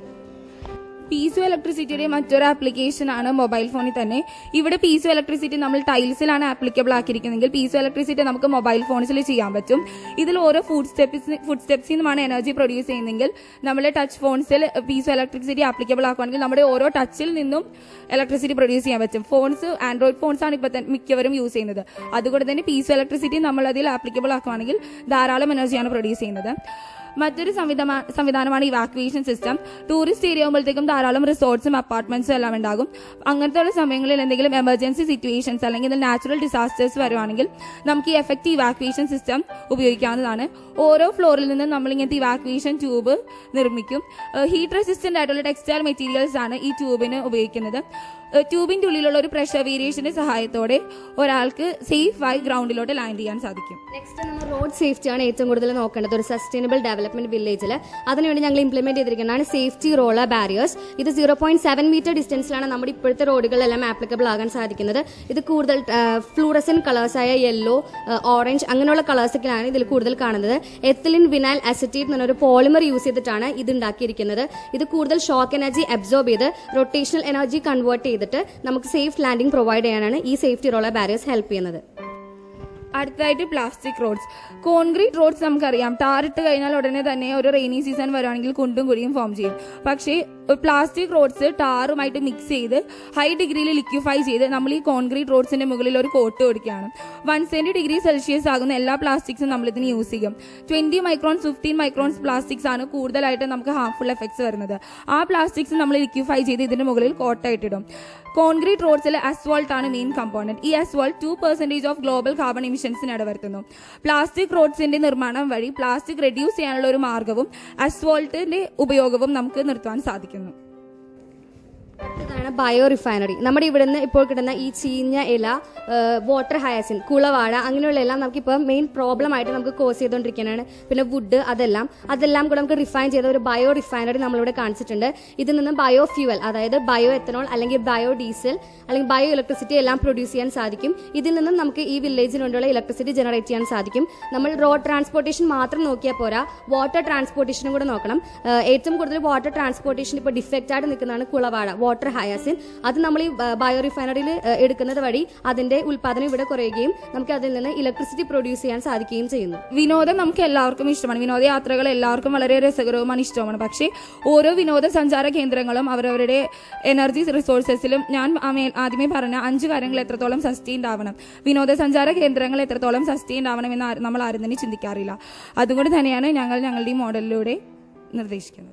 പീസോ ഇലക്ട്രിസിറ്റിയുടെ മറ്റൊരു ആപ്ലിക്കേഷൻ ആണ് മൊബൈൽ ഫോണിൽ തന്നെ ഇവിടെ പീസോ ഇലക്ട്രിസിറ്റി നമ്മൾ ടൈൽസിലാണ് ആപ്ലിക്കബിൾ ആക്കിയിരിക്കുന്നതെങ്കിൽ പീസോ ഇലക്ട്രിസിറ്റി നമുക്ക് മൊബൈൽ ഫോൺസിൽ ചെയ്യാൻ പറ്റും ഇതിൽ ഓരോ ഫുഡ് സ്റ്റെപ്സ് ഫുഡ് സ്റ്റെപ്സിൽ നിന്നുമാണ് എനർജി പ്രൊഡ്യൂസ് ചെയ്യുന്നതെങ്കിൽ നമ്മുടെ ടച്ച് ഫോൺസിൽ പീസോ ഇലക്ട്രിസിറ്റി ആപ്ലിക്കബിൾ ആക്കുകയാണെങ്കിൽ നമ്മുടെ ഓരോ ടച്ചിൽ നിന്നും ഇലക്ട്രിസിറ്റി പ്രൊഡ്യൂസ് ചെയ്യാൻ പറ്റും ഫോൺസ് ആൻഡ്രോയിഡ് ഫോൺസ് ആണ് ഇപ്പൊ തന്നെ മിക്കവരും യൂസ് ചെയ്യുന്നത് അതുകൊണ്ട് തന്നെ പീസോ ഇലക്ട്രിസിറ്റി നമ്മൾ അതിൽ ആപ്ലിക്കബിൾ ആക്കുകയാണെങ്കിൽ ധാരാളം എനർജിയാണ് പ്രൊഡ്യൂസ് ചെയ്യുന്നത് മറ്റൊരു സംവിധാന- സംവിധാനമാണ് ഇവാക്യുവേഷൻ സിസ്റ്റം ടൂറിസ്റ്റ് ഏരിയ ആകുമ്പോഴത്തേക്കും ധാരാളം റിസോർട്ട്സും അപ്പാർട്ട്മെന്റ്സും എല്ലാം ഉണ്ടാകും അങ്ങനത്തെ ഉള്ള സമയങ്ങളിൽ എന്തെങ്കിലും എമർജൻസി സിറ്റുവേഷൻസ് അല്ലെങ്കിൽ നാച്ചുറൽ ഡിസാസ്റ്റേഴ്സ് വരുവാണെങ്കിൽ നമുക്ക് ഈ എഫക്റ്റീവ് ഇവാക്യുവേഷൻ സിസ്റ്റം ഉപയോഗിക്കാവുന്നതാണ് ഓരോ ഫ്ലോറിൽ നിന്നും നമ്മൾ ഇങ്ങനത്തെ ഇവാക്യുവേഷൻ ട്യൂബ് നിർമ്മിക്കും ഹീറ്റ് റെസിസ്റ്റന്റ് ആയിട്ടുള്ള ടെക്സ്റ്റൈൽ മെറ്റീരിയൽസ് ആണ് ഈ ട്യൂബിന് ഉപയോഗിക്കുന്നത് ട്യൂബിന്റെ ഉള്ളിലുള്ള ഒരു പ്രഷർ വേരിയേഷന്റെ സഹായത്തോടെ ഒരാൾക്ക് സേഫായി ഗ്രൗണ്ടിലോട്ട് ലാൻഡ് ചെയ്യാൻ സാധിക്കും നെക്സ്റ്റ് നമ്മൾ റോഡ് സേഫ്റ്റി ആണ് ഏറ്റവും കൂടുതൽ നോക്കേണ്ടത് ഒരു സസ്റ്റൈനബിൾ ഡെവലപ്മെന്റ് വില്ലേജിൽ അതിനുവേണ്ടി ഞങ്ങൾ ഇംപ്ലിമെന്റ് ചെയ്തിരിക്കുന്നതാണ് സേഫ്റ്റി റോളർ ബാരിയേഴ്സ് ഇത് സീറോ പോയിന്റ് സെവൻ മീറ്റർ ഡിസ്റ്റൻസിലാണ് നമ്മുടെ ഇപ്പോഴത്തെ റോഡുകളിലെല്ലാം ആപ്ലിക്കബിൾ ആകാൻ സാധിക്കുന്നത് ഇത് കൂടുതൽ ഫ്ലൂറസൻ കളേഴ്സായ യെല്ലോ ഓറഞ്ച് അങ്ങനെയുള്ള കളേഴ്സൊക്കെയാണ് ഇതിൽ കൂടുതൽ കാണുന്നത് എത്തിലിൻ വിനൈൽ അസറ്റേറ്റ് എന്നൊരു പോളിമർ യൂസ് ചെയ്തിട്ടാണ് ഇത് ഉണ്ടാക്കിയിരിക്കുന്നത് ഇത് കൂടുതൽ ഷോക്ക് എനർജി അബ്സോർബ് ചെയ്ത് റൊട്ടേഷണൽ എനർജി കൺവേർട്ട് ചെയ്തിട്ട് നമുക്ക് സേഫ് ലാൻഡിംഗ് പ്രൊവൈഡ് ചെയ്യാനാണ് ഈ സേഫ്റ്റി റോളർ ബാരിയേഴ്സ് ഹെൽപ്പ് ചെയ്യുന്നത് അടുത്തതായിട്ട് പ്ലാസ്റ്റിക് റോഡ്സ് കോൺക്രീറ്റ് റോഡ്സ് നമുക്കറിയാം ടാറിട്ട് കഴിഞ്ഞാൽ ഉടനെ തന്നെ ഒരു റെയിനി സീസൺ വരുവാണെങ്കിൽ കുണ്ടും കുഴിയും ഫോം ചെയ്യും പക്ഷേ പ്ലാസ്റ്റിക് റോഡ്സ് ടാറുമായിട്ട് മിക്സ് ചെയ്ത് ഹൈ ഡിഗ്രിയിൽ ലിക്വിഫൈ ചെയ്ത് നമ്മൾ ഈ കോൺക്രീറ്റ് റോഡ്സിന്റെ മുകളിൽ ഒരു കോട്ട് കൊടുക്കുകയാണ് വൺ സെവൻറ്റി ഡിഗ്രി സെൽഷ്യസ് ആകുന്ന എല്ലാ പ്ലാസ്റ്റിക്സും നമ്മൾ ഇതിന് യൂസ് ചെയ്യും twenty microns fifteen microns plastics ആണ് കൂടുതലായിട്ട് നമുക്ക് ഹാർംഫുൾ എഫക്ട്സ് വരുന്നത് ആ പ്ലാസ്റ്റിക്സ് നമ്മൾ ലിക്വിഫൈ ചെയ്ത് ഇതിന്റെ മുകളിൽ കോട്ടായിട്ടിടും കോൺക്രീറ്റ് റോഡ്സിൽ അസ്വാൾട്ട് ആണ് മെയിൻ കമ്പോണന്റ് ഈ asphalt two percentage of global carbon എമിഷൻസിന് ഇടവരുത്തുന്നു പ്ലാസ്റ്റിക് റോഡ്സിന്റെ നിർമ്മാണം വഴി പ്ലാസ്റ്റിക് റെഡ്യൂസ് ചെയ്യാനുള്ള ഒരു മാർഗവും അസ്വാൾട്ടിന്റെ ഉപയോഗവും നമുക്ക് നിർത്താൻ സാധിക്കുന്നു അടുത്തതാണ് ബയോ റിഫൈനറി നമ്മുടെ ഇവിടുന്ന് ഇപ്പോൾ കിട്ടുന്ന ഈ ചീഞ്ഞ ഇല വാട്ടർ ഹയാസിൻ കുളവാഴ അങ്ങനെയുള്ള എല്ലാം നമുക്ക് ഇപ്പോൾ മെയിൻ പ്രോബ്ലം ആയിട്ട് നമുക്ക് കോസ് ചെയ്തുകൊണ്ടിരിക്കുകയാണ് പിന്നെ വുഡ് അതെല്ലാം അതെല്ലാം കൂടെ നമുക്ക് റിഫൈൻ ചെയ്ത ഒരു ബയോ റിഫൈനറി നമ്മളിവിടെ കാണിച്ചിട്ടുണ്ട് ഇതിൽ നിന്ന് ബയോ ഫ്യൂവൽ അതായത് ബയോ എത്തനോൾ അല്ലെങ്കിൽ ബയോ ഡീസൽ അല്ലെങ്കിൽ ബയോ ഇലക്ട്രിസിറ്റി എല്ലാം പ്രൊഡ്യൂസ് ചെയ്യാൻ സാധിക്കും ഇതിൽ നിന്നും നമുക്ക് ഈ വില്ലേജിന് വേണ്ടിയുള്ള ഇലക്ട്രിസിറ്റി ജനറേറ്റ് ചെയ്യാൻ സാധിക്കും നമ്മൾ റോഡ് ട്രാൻസ്പോർട്ടേഷൻ മാത്രം നോക്കിയാൽ പോരാ വാട്ടർ ട്രാൻസ്പോർട്ടേഷനും കൂടെ നോക്കണം ഏഹ് ഏറ്റവും കൂടുതൽ വാട്ടർ ട്രാൻസ്പോർട്ടേഷൻ ഇപ്പോൾ ഡിഫക്റ്റ് ആയിട്ട് നിൽക്കുന്നതാണ് കുളവാഴ വാട്ടർ ഹയാസിൻ അത് നമ്മൾ ഈ ബയോ റിഫൈനറിയിൽ എടുക്കുന്നത് വഴി അതിന്റെ ഉൽപാദനം ഇവിടെ കുറയുകയും നമുക്ക് അതിൽ നിന്ന് ഇലക്ട്രിസിറ്റി പ്രൊഡ്യൂസ് ചെയ്യാൻ സാധിക്കുകയും ചെയ്യുന്നു വിനോദം നമുക്ക് എല്ലാവർക്കും ഇഷ്ടമാണ് വിനോദയാത്രകൾ എല്ലാവർക്കും വളരെ രസകരവുമാണ് ഇഷ്ടമാണ് പക്ഷേ ഓരോ വിനോദസഞ്ചാര കേന്ദ്രങ്ങളും അവരവരുടെ എനർജി റിസോഴ്സസിലും ഞാൻ ആമേ- ആദ്യമേ പറഞ്ഞ അഞ്ച് കാര്യങ്ങൾ എത്രത്തോളം സസ്റ്റെയിൻഡ് ആവണം വിനോദസഞ്ചാര കേന്ദ്രങ്ങൾ എത്രത്തോളം സസ്റ്റെയിൻഡ് ആവണം എന്ന് ആരും- നമ്മൾ ആരും തന്നെ ചിന്തിക്കാറില്ല അതുകൊണ്ട് തന്നെയാണ് ഞങ്ങൾ ഞങ്ങളുടെ ഈ മോഡലിലൂടെ നിർദ്ദേശിക്കുന്നത്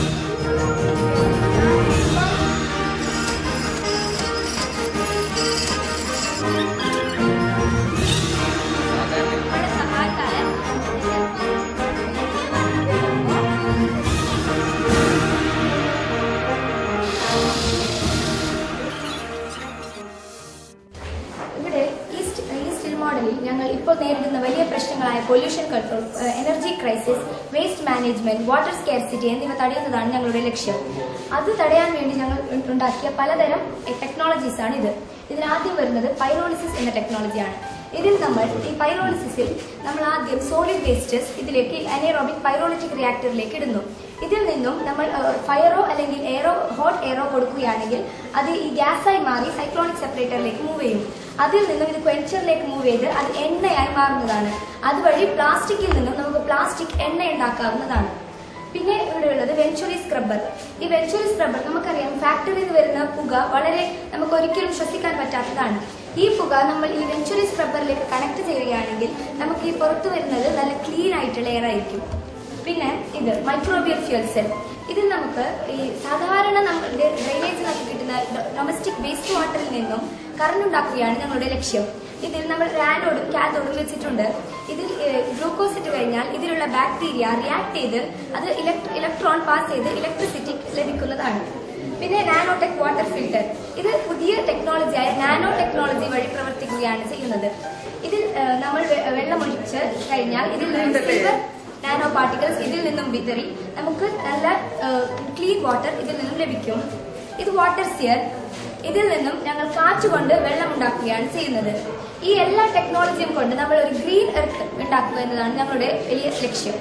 ഇവിടെ ഈ സ്റ്റ്- ഈ സ്റ്റിൽ മോഡലിൽ ഞങ്ങൾ ഇപ്പോൾ നേരിടുന്ന വലിയ പ്രശ്നങ്ങളായ pollution control energy crisis waste management water scarcity എന്നിവ തടയുന്നതാണ് ഞങ്ങളുടെ ലക്ഷ്യം അത് തടയാൻ വേണ്ടി ഞങ്ങൾ ഉണ്ടാക്കിയ പലതരം ടെക്നോളജീസ് ആണ് ഇത് ഇതിൽ ആദ്യം വരുന്നത് പൈറോളിസിസ് എന്ന ടെക്നോളജിയാണ് ഇതിൽ നമ്മൾ ഈ പൈറോളിസിസിൽ നമ്മൾ ആദ്യം സോളിഡ് വേസ്റ്റസ് ഇതിലേക്ക് അനേറോബിക് പൈറോളിറ്റിക് റിയാക്ടറിലേക്ക് ഇടുന്നു ഇതിൽ നിന്നും നമ്മൾ ഫയറോ അല്ലെങ്കിൽ എയറോ ഹോട്ട് എയറോ കൊടുക്കുകയാണെങ്കിൽ അത് ഈ ഗ്യാസായി മാറി സൈക്ലോണിക് സെപ്പറേറ്ററിലേക്ക് മൂവ് ചെയ്യും അതിൽ നിന്നും ഇത് ക്വെൻച്ചറിലേക്ക് മൂവ് ചെയ്ത് അത് എണ്ണയായി മാറുന്നതാണ് അതുവഴി പ്ലാസ്റ്റിക്കിൽ നിന്നും നമുക്ക് പ്ലാസ്റ്റിക് എണ്ണ ഉണ്ടാക്കാവുന്നതാണ് പിന്നെ ഇവിടെ ഉള്ളത് വെഞ്ചുറി സ്ക്രബ്ബർ ഈ വെഞ്ചുറി സ്ക്രബ്ബർ നമുക്കറിയാം ഫാക്ടറിയിൽ നിന്ന് വരുന്ന പുക വളരെ നമുക്ക് ഒരിക്കലും ശ്വസിക്കാൻ പറ്റാത്തതാണ് ഈ പുക നമ്മൾ ഈ വെഞ്ചുറി സ്ക്രബ്ബറിലേക്ക് കണക്ട് ചെയ്യുകയാണെങ്കിൽ നമുക്ക് ഈ പുറത്തു വരുന്നത് നല്ല ക്ലീൻ ആയിട്ടുള്ള എയർ ആയിരിക്കും പിന്നെ ഇത് മൈക്രോബിയൽ ഫ്യൂൽ സെൽ ഇതിൽ നമുക്ക് ഈ സാധാരണ നമ്മുടെ ഡ്രെയിനേജിൽ നിന്നൊക്കെ കിട്ടുന്ന ഡൊമസ്റ്റിക് വേസ്റ്റ് വാട്ടറിൽ നിന്നും കറണ്ട് ഉണ്ടാക്കുകയാണ് ഞങ്ങളുടെ ലക്ഷ്യം ഇതിൽ നമ്മൾ ആനോഡും കാഥോഡും വെച്ചിട്ടുണ്ട് ഇതിൽ ഗ്ലൂക്കോസ് ഇട്ട് കഴിഞ്ഞാൽ ഇതിലുള്ള ബാക്ടീരിയ റിയാക്ട് ചെയ്ത് അത് ഇലക്ട്രോൺ പാസ് ചെയ്ത് ഇലക്ട്രിസിറ്റി ലഭിക്കുന്നതാണ് പിന്നെ നാനോടെക് വാട്ടർ ഫിൽറ്റർ ഇത് പുതിയ ടെക്നോളജിയായ നാനോ ടെക്നോളജി വഴി പ്രവർത്തിക്കുകയാണ് ചെയ്യുന്നത് ഇതിൽ ഏഹ്, നമ്മൾ വെ- വെള്ളമൊഴിച്ച് കഴിഞ്ഞാൽ ഇതിൽ നിന്ന് സിൽവർ നാനോ പാർട്ടിക്കിൾസ് ഇതിൽ നിന്നും വിതറി നമുക്ക് നല്ല ക്ലീൻ വാട്ടർ ഇതിൽ നിന്നും ലഭിക്കും ഇത് വാട്ടർ സിയർ ഇതിൽ നിന്നും ഞങ്ങൾ കാറ്റുകൊണ്ട് വെള്ളം ഉണ്ടാക്കുകയാണ് ചെയ്യുന്നത് ഈ എല്ലാ ടെക്നോളജിയും കൊണ്ട് നമ്മൾ ഒരു ഗ്രീൻ എർത്ത് ഉണ്ടാക്കുക എന്നതാണ് ഞങ്ങളുടെ വലിയ ലക്ഷ്യം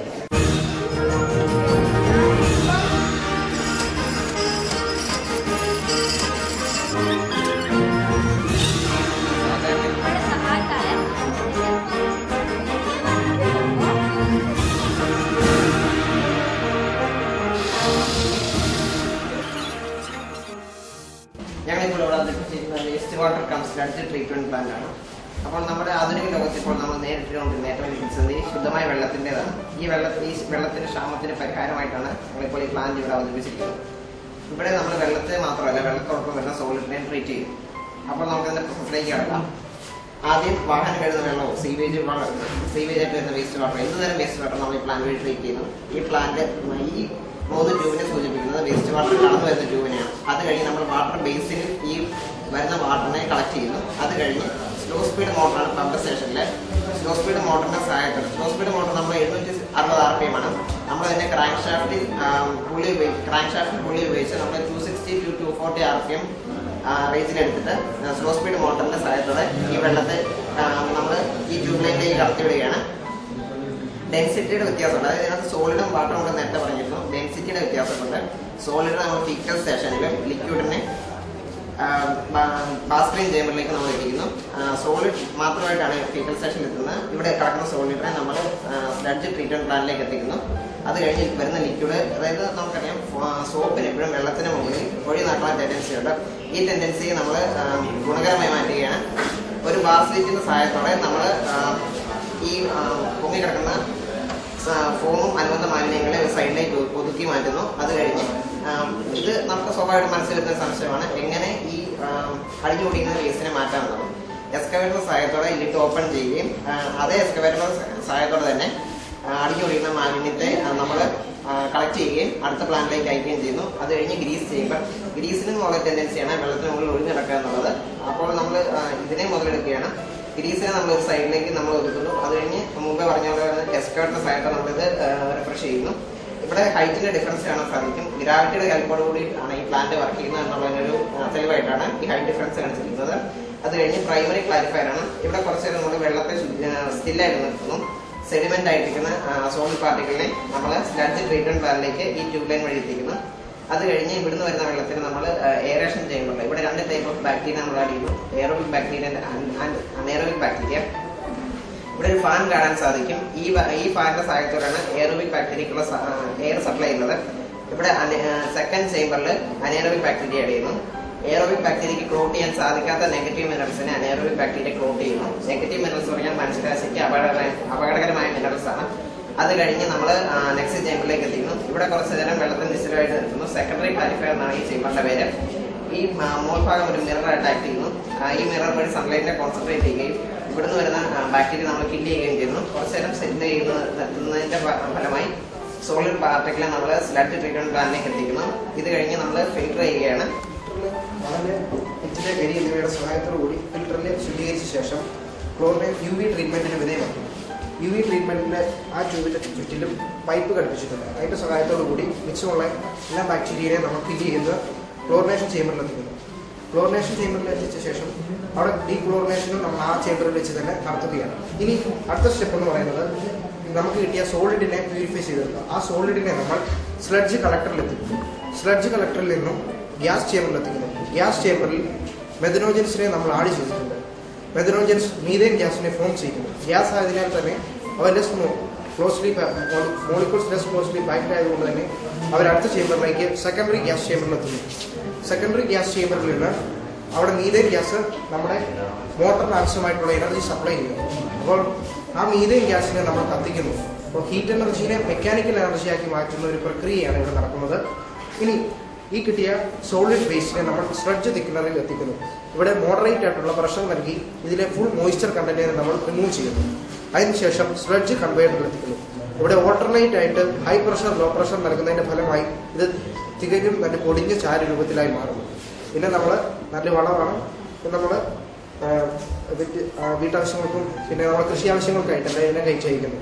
ഞങ്ങളിപ്പോൾ ഇവിടെ വന്നിട്ട് ചെയ്യുന്ന waste water considered treatment plant ആണ് അപ്പോൾ നമ്മുടെ ആധുനിക ലോകത്ത് ഇപ്പോൾ നമ്മൾ നേരിട്ടുകൊണ്ടിരുന്ന ഏറ്റവും വലിയ പ്രതിസന്ധി ശുദ്ധമായ വെള്ളത്തിൻ്റെതാണ് ഈ വെള്ളത്തിൽ ഈ വെള്ളത്തിന്റെ ക്ഷാമത്തിന് പരിഹാരമായിട്ടാണ് നമ്മളിപ്പോൾ ഈ പ്ലാന്റ് ഇവിടെ അവതരിപ്പിച്ചിരിക്കുന്നത് ഇവിടെ നമ്മൾ വെള്ളത്തെ മാത്രമല്ല വെള്ളത്തോടൊപ്പം വരുന്ന സോളിഡിനെയും ട്രീറ്റ് ചെയ്യും അപ്പോൾ നമുക്ക് ഇതിന്റെ പ്രോസസ്സിലേക്ക് കിടക്കാം ആദ്യം വാഹനം വരുന്ന വെള്ളവും സീവേജ് വെള്ളം സീവേജ് ആയിട്ട് വരുന്ന വേസ്റ്റ് വാട്ടർ എന്ത് തരം വേസ്റ്റ് വാട്ടർ നമ്മൾ ഈ പ്ലാന്റ് വഴി ട്രീറ്റ് ചെയ്യുന്നു ഈ പ്ലാന്റ് ഈ മൂന്ന് ട്യൂബിനെ സൂചിപ്പിക്കുന്നത് വേസ്റ്റ് വാട്ടർ കടന്നു വരുന്ന ട്യൂബിനെയാണ് അത് കഴിഞ്ഞ് നമ്മൾ വാട്ടർ ബേസിൽ ഈ വരുന്ന വാട്ടറിനെ കളക്ട് ചെയ്യുന്നു അത് കഴിഞ്ഞ് സ്ലോ സ്പീഡ് മോട്ടറാണ് പമ്പ് സ്റ്റേഷനിൽ സ്ലോ സ്പീഡ് മോട്ടറിന്റെ സഹായത്തോടെ സ്ലോ സ്പീഡ് മോട്ടർ നമ്മൾ എഴുന്നൂറ്റി അറുപത് ആർ പി എം ആണ് നമ്മൾ അതിന്റെ ക്രാങ്ക് ഷാഫ്റ്റിൽ പുള്ളി ഉപയോഗിച്ച് ക്രാങ്ക് ഷാഫ്റ്റിൽ പുള്ളി ഉപയോഗിച്ച് നമ്മൾ two sixty to two forty R P M റേഞ്ചിലെടുത്തിട്ട് സ്ലോ സ്പീഡ് മോട്ടറിന്റെ സഹായത്തോടെ ഈ വെള്ളത്തെ നമ്മൾ ഈ ട്യൂബിലേക്ക് കടത്തിവിടുകയാണ് ഡെൻസിറ്റിയുടെ വ്യത്യാസമുണ്ട് അതായത് ഇതിനകത്ത് സോളിഡും വാട്ടറും ഉണ്ട് നേരത്തെ പറഞ്ഞിരുന്നു ഡെൻസിറ്റിയുടെ വ്യത്യാസമുണ്ട് സോളിഡ് നമ്മൾ ഫിക്കൽ സ്റ്റേഷനിലും ലിക്വിഡിനെ ബാസ്ക്രീൻ ചേമ്പറിലേക്ക് നമ്മൾ എത്തിക്കുന്നു സോളിഡ് മാത്രമായിട്ടാണ് ഫീക്കൽ സ്റ്റേഷനിൽ എത്തുന്നത് ഇവിടെ കിടക്കുന്ന സോളിഡിനെ നമ്മൾ സ്ലഡ്ജ് ട്രീറ്റ്മെന്റ് പ്ലാന്റിലേക്ക് എത്തിക്കുന്നു അത് കഴിഞ്ഞ് വരുന്ന ലിക്വിഡ് അതായത് നമുക്കറിയാം സോപ്പിന് എപ്പോഴും വെള്ളത്തിന് മുകളിൽ ഒഴി നാട്ടാൻ ടെൻഡൻസി ഉണ്ട് ഈ ടെൻഡൻസി നമ്മൾ ഗുണകരമായി മാറ്റുകയാണ് ഒരു ബാസ്ലിറ്റിന്റെ സഹായത്തോടെ നമ്മൾ ഈ ആ, പൊങ്ങിക്കിടക്കുന്ന സ- ഫോമും അനുബന്ധ മാലിന്യങ്ങളെ ഒരു സൈഡിലേക്ക് ഒ- ഒതുക്കി മാറ്റുന്നു അത് കഴിഞ്ഞ് ആം, ഇത് നമുക്ക് സ്വാഭാവികമായിട്ട് മനസ്സിൽ വരുന്ന സംശയമാണ് എങ്ങനെ ഈ ആം, അടിഞ്ഞു കൂടിയുന്ന വേസ്റ്റിനെ മാറ്റാമെന്നത് എക്സ്കവേറ്റർ സഹായത്തോടെ ലിറ്റ് ഓപ്പൺ ചെയ്യുകയും ആ, അതേ എക്സ്കവേറ്റർ സഹായത്തോടെ തന്നെ ആ, അടിഞ്ഞു കൂടിയുന്ന മാലിന്യത്തെ നമ്മൾ കളക്ട് ചെയ്യുകയും അടുത്ത പ്ലാന്റിലേക്ക് അയക്കുകയും ചെയ്യുന്നു അത് കഴിഞ്ഞ് ഗ്രീസ് ചെയ്യുമ്പോൾ ഗ്രീസിനും ഉള്ള ടെൻഡൻസിയാണ് വെള്ളത്തിന് മുകളിൽ ഒഴിഞ്ഞു കിടക്കുക എന്നുള്ളത് അപ്പോൾ നമ്മൾ ഇതിനെ മുതലെടുക്കുകയാണ് ഗ്രീസിനെ നമ്മൾ ഒരു സൈഡിലേക്ക് നമ്മൾ ഒതുക്കുന്നു അത് കഴിഞ്ഞ് മുമ്പേ പറഞ്ഞ പോലെ എസ്കേർട്ടിന്റെ സൈഡ് നമ്മളിത് റിഫ്രഷ് ചെയ്യുന്നു ഇവിടെ ഹൈറ്റിന്റെ ഡിഫറൻസ് കാണാൻ സാധിക്കും ഗ്രാവിറ്റിയുടെ ഹെൽപ്പോട് കൂടി ആണ് ഈ പ്ലാന്റ് വർക്ക് ചെയ്യുന്നത് എന്നുള്ളതിനൊരു ആ, തെളിവായിട്ടാണ് ഈ ഹൈറ്റ് ഡിഫറൻസ് കാണിച്ചിരിക്കുന്നത് അത് കഴിഞ്ഞ് പ്രൈമറി ക്ലാരിഫയർ ആണ് ഇവിടെ കുറച്ച് നേരം നമ്മൾ വെള്ളത്തെ സ്റ്റില്ലായിട്ട് നിർത്തുന്നു സെഡിമെന്റ് ആയിരിക്കുന്ന സോളിഡ് പാർട്ടിക്കിളിനെ നമ്മൾ സ്ലഡ്ജ് ട്രീറ്റ്മെന്റ് പ്ലാന്റിലേക്ക് ഈ ട്യൂബ് ലൈൻ വഴി എത്തിക്കുന്നു അത് കഴിഞ്ഞ് ഇവിടുന്ന് വരുന്ന വെള്ളത്തിന് നമ്മൾ എയറേഷൻ ചെയ്യുന്നുണ്ട് ഇവിടെ രണ്ട് ടൈപ്പ് ഓഫ് ബാക്ടീരിയ നമ്മൾ ആഡ് ചെയ്യുന്നു aerobic bacteria and anaerobic bacteria ഇവിടെ ഒരു ഫാൻ കാണാൻ സാധിക്കും ഈ വ- ഈ ഫാനിന്റെ സഹായത്തോടെയാണ് എയറോബിക് ബാക്ടീരിയക്കുള്ള എയർ സപ്ലൈ ചെയ്യുന്നത് ഇവിടെ സെക്കൻഡ് ചേമ്പറിൽ അനേറോബിക് ബാക്ടീരിയ ആഡ് ചെയ്യുന്നു എയറോബിക് ബാക്ടീരിയക്ക് ക്ലോട്ട് ചെയ്യാൻ സാധിക്കാത്ത നെഗറ്റീവ് മിനറൽസിനെ അനേറോബിക് ബാക്ടീരിയ ക്ലോട്ട് ചെയ്യുന്നു നെഗറ്റീവ് മിനറൽസ് പറഞ്ഞാൽ മനുഷ്യരാശിക്ക് അപകട അപകടകരമായ മിനറൽസ് ആണ് അത് കഴിഞ്ഞ് നമ്മൾ നെക്സ്റ്റ് ചേമ്പറിലേക്ക് എത്തിക്കുന്നു ഇവിടെ കുറച്ച് നേരം വെള്ളത്തിൽ നിശ്ചലമായിട്ട് നിർത്തുന്നു സെക്കൻഡറി ക്ലാരിഫയർ എന്നാണ് ഈ ചേമ്പറിന്റെ പേര് ഈ ആ, മോൾ ഭാഗം ഒരു മിററായിട്ട് ആക്ട് ചെയ്യുന്നു ആ, ഈ മിറർ വഴി സൺലൈറ്റിനെ കോൺസെൻട്രേറ്റ് ചെയ്യുകയും ഇവിടുന്ന് വരുന്ന ബാക്ടീരിയ നമ്മൾ കില്ല് ചെയ്യുകയും ചെയ്യുന്നു കുറച്ച് നേരം സെറ്റ് ചെയ്യുന്ന നിർത്തുന്നതിന്റെ ഫ- ഫലമായി സോളിഡ് പാർട്ടിക്കിളെ നമ്മൾ സ്ലഡ് ട്രീറ്റ്മെന്റ് പ്ലാനിലേക്ക് എത്തിക്കുന്നു ഇത് കഴിഞ്ഞ് നമ്മൾ ഫിൽട്ടർ ചെയ്യുകയാണ് വളരെ ഇച്ചിരി എരി എന്നിവയുടെ സഹായത്തോടു കൂടി ഫിൽറ്ററിൽ ശുദ്ധീകരിച്ച ശേഷം ക്ലോറിനെ യു വി ട്രീറ്റ്മെന്റിന് വിധേയമാക്കും യു വി ട്രീറ്റ്മെന്റിന്റെ ആ ട്യൂബിന്റെ ചുറ്റിലും പൈപ്പ് ഘടിപ്പിച്ചിട്ടുണ്ട് അതിന്റെ സഹായത്തോടു കൂടി മിച്ചമുള്ള എല്ലാ ബാക്ടീരിയയെ നമ്മൾ ഫില്ല് ചെയ്ത് ക്ലോറിനേഷൻ ചേമ്പറിൽ എത്തിക്കുന്നു ക്ലോറിനേഷൻ ചേമ്പറിൽ എത്തിച്ച ശേഷം അവിടെ ഡീക്ലോറിനേഷനും നമ്മൾ ആ ചേമ്പറിൽ വെച്ച് തന്നെ നടത്തുകയാണ് ഇനി അടുത്ത സ്റ്റെപ്പ് എന്ന് പറയുന്നത് നമുക്ക് കിട്ടിയ സോളിഡിനെ പ്യൂരിഫൈ ചെയ്തെടുക്കുക ആ സോളിഡിനെ നമ്മൾ സ്ലഡ്ജ് കളക്ടറിൽ എത്തിക്കുന്നു സ്ലഡ്ജ് കളക്ടറിൽ നിന്നും ഗ്യാസ് ചേമ്പറിൽ എത്തിക്കുന്നു ഗ്യാസ് ചേമ്പറിൽ മെഥനോജൻസിനെ നമ്മൾ ആഡ് ചെയ്തിട്ടുണ്ട് മെഥനോജൻസ് മീതേൻ ഗ്യാസിനെ ഫോം ചെയ്യുന്നു ഗ്യാസ് ആയതിനാൽ തന്നെ അവ less closely molecules less closely packed ആയതുകൊണ്ട് തന്നെ അവർ അടുത്ത ചേമ്പറിലേക്ക് സെക്കൻഡറി ഗ്യാസ് ചേമ്പറിൽ എത്തുന്നു സെക്കൻഡറി ഗ്യാസ് ചേമ്പറിൽ നിന്ന് അവിടെ മീതേൻ ഗ്യാസ് നമ്മുടെ മോട്ടറിന് ആവശ്യമായിട്ടുള്ള എനർജി സപ്ലൈ ചെയ്യുന്നു അപ്പോൾ ആ മീതേൻ ഗ്യാസിനെ നമ്മൾ കത്തിക്കുന്നു അപ്പോൾ ഹീറ്റ് എനർജിനെ മെക്കാനിക്കൽ എനർജിയാക്കി മാറ്റുന്ന ഒരു പ്രക്രിയയാണ് ഇവിടെ നടക്കുന്നത് ഇനി ഈ കിട്ടിയ സോളിഡ് വേസ്റ്റിനെ നമ്മൾ സ്ട്രെഡ്ജ് തിക്കണറിൽ എത്തിക്കുന്നു ഇവിടെ മോഡറേറ്റ് ആയിട്ടുള്ള പ്രഷർ നൽകി ഇതിലെ ഫുൾ മോയ്സ്ചർ കണ്ടന്റിനെ നമ്മൾ റിമൂവ് ചെയ്യുന്നു അതിനുശേഷം സ്ട്രെഡ്ജ് കൺവെയറിൽ എത്തിക്കുന്നു ഇവിടെ ഓൾട്ടർനേറ്റ് ആയിട്ട് ഹൈ പ്രഷർ ലോ പ്രഷർ നൽകുന്നതിന്റെ ഫലമായി ഇത് തികഞ്ഞും നല്ല പൊടിഞ്ഞ ചാര രൂപത്തിലായി മാറുന്നു പിന്നെ നമ്മൾ നല്ല വളമാണ് നമ്മൾ വീട്ടാവശ്യങ്ങൾക്കും പിന്നെ നമ്മൾ കൃഷി ആവശ്യങ്ങൾക്കായിട്ട് എല്ലാം ഇതിനെ കൈ ചെയ്യുന്നു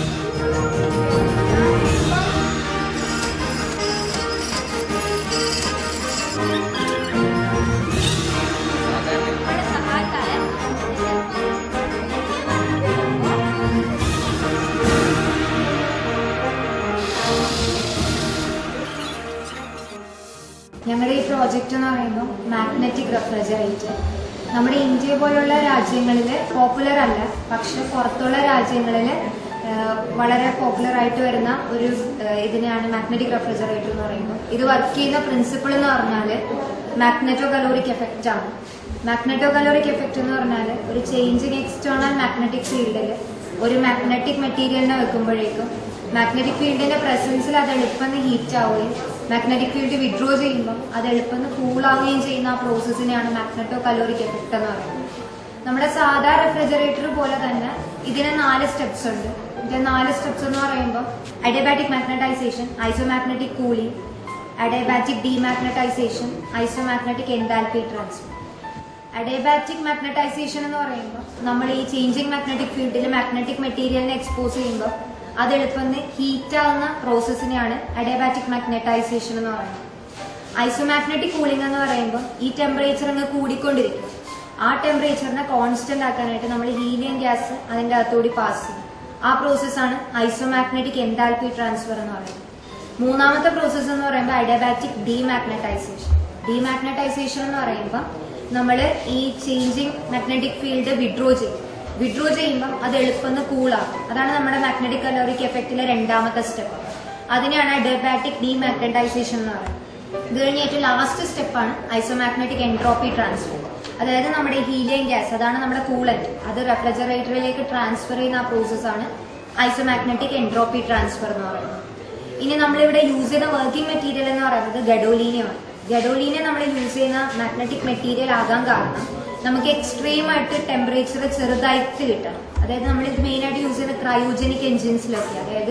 ഞങ്ങളുടെ ഈ പ്രോജക്റ്റ് എന്ന് പറയുമ്പോൾ മാഗ്നറ്റിക് റെഫ്രിജറേറ്റർ നമ്മുടെ ഇന്ത്യ പോലുള്ള രാജ്യങ്ങളിൽ പോപ്പുലർ അല്ല പക്ഷെ പുറത്തുള്ള രാജ്യങ്ങളിൽ വളരെ പോപ്പുലർ ആയിട്ട് വരുന്ന ഒരു ആ, ഇതിനെയാണ് മാഗ്നറ്റിക് റെഫ്രിജറേറ്റർ എന്ന് പറയുന്നത് ഇത് വർക്ക് ചെയ്യുന്ന പ്രിൻസിപ്പിൾ എന്ന് പറഞ്ഞാൽ മാഗ്നറ്റോ കലോറിക് എഫക്റ്റ് ആണ് മാഗ്നറ്റോ കലോറിക് എഫക്റ്റ് എന്ന് പറഞ്ഞാൽ ഒരു ചേഞ്ചിങ് എക്സ്റ്റേണൽ മാഗ്നറ്റിക് ഫീൽഡിൽ ഒരു മാഗ്നറ്റിക് മെറ്റീരിയലിനെ വെക്കുമ്പോഴേക്കും മാഗ്നറ്റിക് ഫീൽഡിന്റെ പ്രസൻസിൽ അത് എളുപ്പം ഹീറ്റ് ആവുകയും മാഗ്നറ്റിക് ഫീൽഡ് വിഡ്രോ ചെയ്യുമ്പോൾ അത് എളുപ്പം കൂളാവുകയും ചെയ്യുന്ന ആ പ്രോസസ്സിനെയാണ് മാഗ്നറ്റോ കലോറിക് എഫക്റ്റ് എന്ന് പറയുന്നത് നമ്മുടെ സാധാ റെഫ്രിജറേറ്റർ പോലെ തന്നെ ഇതിന് നാല് സ്റ്റെപ്സ് ഉണ്ട് ഇതിന്റെ നാല് സ്റ്റെപ്സ് എന്ന് പറയുമ്പോൾ adiabatic magnetisation isomagnetic cooling adiabatic demagnetisation isomagnetic enthalpy transfer adiabatic magnetisation എന്ന് പറയുമ്പോൾ നമ്മൾ ഈ ചേഞ്ചിങ് മാഗ്നറ്റിക് ഫീൽഡിൽ മാഗ്നറ്റിക് മെറ്റീരിയലിനെ എക്സ്പോസ് ചെയ്യുമ്പോൾ അത് എളുപ്പം ഹീറ്റ് ആവുന്ന പ്രോസസ്സിനെയാണ് അഡേബാറ്റിക് മാഗ്നറ്റൈസേഷൻ എന്ന് പറയുന്നത് ഐസോമാഗ്നറ്റിക് കൂളിംഗ് എന്ന് പറയുമ്പോൾ ഈ ടെമ്പറേച്ചർ അങ്ങ് കൂടിക്കൊണ്ടിരിക്കും ആ ടെമ്പറേച്ചറിനെ കോൺസ്റ്റന്റ് ആക്കാനായിട്ട് നമ്മൾ ഹീലിയം ഗ്യാസ് അതിൻ്റെ അകത്തുകൂടി പാസ് ചെയ്യും ആ പ്രോസസ്സാണ് ഐസോമാഗ്നറ്റിക് എൻതാൽപി ട്രാൻസ്ഫർ എന്ന് പറയുന്നത് മൂന്നാമത്തെ പ്രോസസ്സ് എന്ന് പറയുമ്പോൾ അഡബാറ്റിക് ഡീമാഗ്നറ്റൈസേഷൻ ഡീമാഗ്നറ്റൈസേഷൻ എന്ന് പറയുമ്പോൾ നമ്മൾ ഈ ചേഞ്ചിങ് മാഗ്നറ്റിക് ഫീൽഡ് വിഡ്രോ ചെയ്യും വിഡ്രോ ചെയ്യുമ്പം അത് എളുപ്പം കൂളാകും അതാണ് നമ്മുടെ മാഗ്നറ്റിക് കലോറിക് എഫക്റ്റിലെ രണ്ടാമത്തെ സ്റ്റെപ്പ് അതിനെയാണ് ഡെബാറ്റിക് ഡീമാഗ്നറ്റൈസേഷൻ എന്ന് പറയുന്നത് ഇത് കഴിഞ്ഞ് ഏറ്റവും ലാസ്റ്റ് സ്റ്റെപ്പാണ് ഐസോമാഗ്നറ്റിക് എൻട്രോപ്പി ട്രാൻസ്ഫർ അതായത് നമ്മുടെ ഹീലിയം ഗ്യാസ് അതാണ് നമ്മുടെ കൂളന്റ് അത് റെഫ്രിജറേറ്ററിലേക്ക് ട്രാൻസ്ഫർ ചെയ്യുന്ന ആ പ്രോസസ്സാണ് ഐസോമാഗ്നറ്റിക് എൻട്രോപ്പി ട്രാൻസ്ഫർ എന്ന് പറയുന്നത് ഇനി നമ്മളിവിടെ യൂസ് ചെയ്യുന്ന വർക്കിംഗ് മെറ്റീരിയൽ എന്ന് പറയുന്നത് ഗഡോലീനിയമാണ് ഗഡോലീനെ നമ്മൾ യൂസ് ചെയ്യുന്ന മാഗ്നറ്റിക് മെറ്റീരിയൽ ആകാൻ കാരണം നമുക്ക് എക്സ്ട്രീം ആയിട്ട് ടെമ്പറേച്ചർ ചെറുതായിട്ട് കിട്ടണം അതായത് നമ്മൾ ഇത് മെയിൻ ആയിട്ട് യൂസ് ചെയ്യുന്ന ക്രയോജനിക് എഞ്ചിൻസിലൊക്കെ അതായത്